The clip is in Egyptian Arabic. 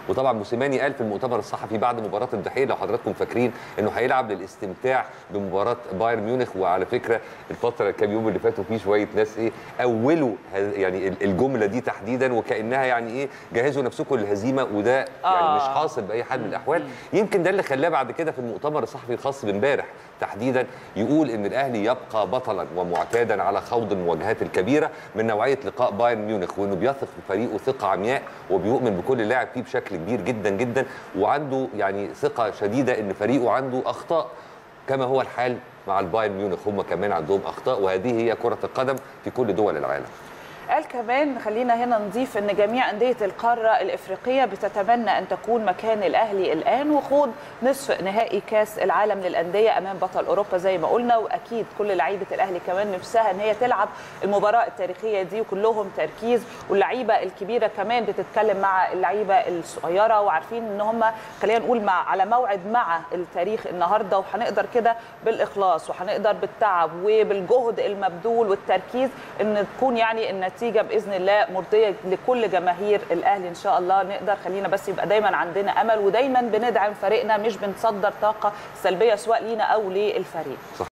وطبعا موسيماني قال في المؤتمر الصحفي بعد مباراه الضحيه لو حضراتكم فاكرين انه هيلعب للاستمتاع بمباراه بايرن ميونخ وعلى فكره الفتره كام يوم اللي فاتوا في شويه ناس ايه اولوا هذ- يعني ال- الجمله دي تحديدا وكانها يعني ايه جهزوا نفسكم للهزيمه وده يعني آه. مش حاصل باي حال من الاحوال يمكن ده اللي خلاه بعد كده في المؤتمر الصحفي الخاص بامبارح تحديدا يقول ان الاهلي يبقى بطلا ومعتادا على خوض المواجهات الكبيره من نوعيه لقاء بايرن ميونخ وانه بيثق في فريقه ثقه عمياء وبيؤمن بكل لاعب فيه بشكل كبير جدا جدا وعنده يعني ثقه شديده ان فريقه عنده اخطاء كما هو الحال مع البايرن ميونخ هم كمان عندهم اخطاء وهذه هي كره القدم في كل دول العالم قال كمان خلينا هنا نضيف ان جميع انديه القاره الافريقيه بتتمنى ان تكون مكان الاهلي الان وخوض نصف نهائي كاس العالم للانديه امام بطل اوروبا زي ما قلنا واكيد كل لعيبه الاهلي كمان نفسها ان هي تلعب المباراه التاريخيه دي وكلهم تركيز واللعيبه الكبيره كمان بتتكلم مع اللعيبه الصغيره وعارفين ان هم خلينا نقول مع على موعد مع التاريخ النهارده وهنقدر كده بالاخلاص وهنقدر بالتعب وبالجهد المبذول والتركيز ان تكون يعني النتيجه باذن الله مرضيه لكل جماهير الاهلي ان شاء الله نقدر خلينا بس يبقى دايما عندنا امل ودايما بندعم فريقنا مش بنصدر طاقه سلبيه سواء لينا او للفريق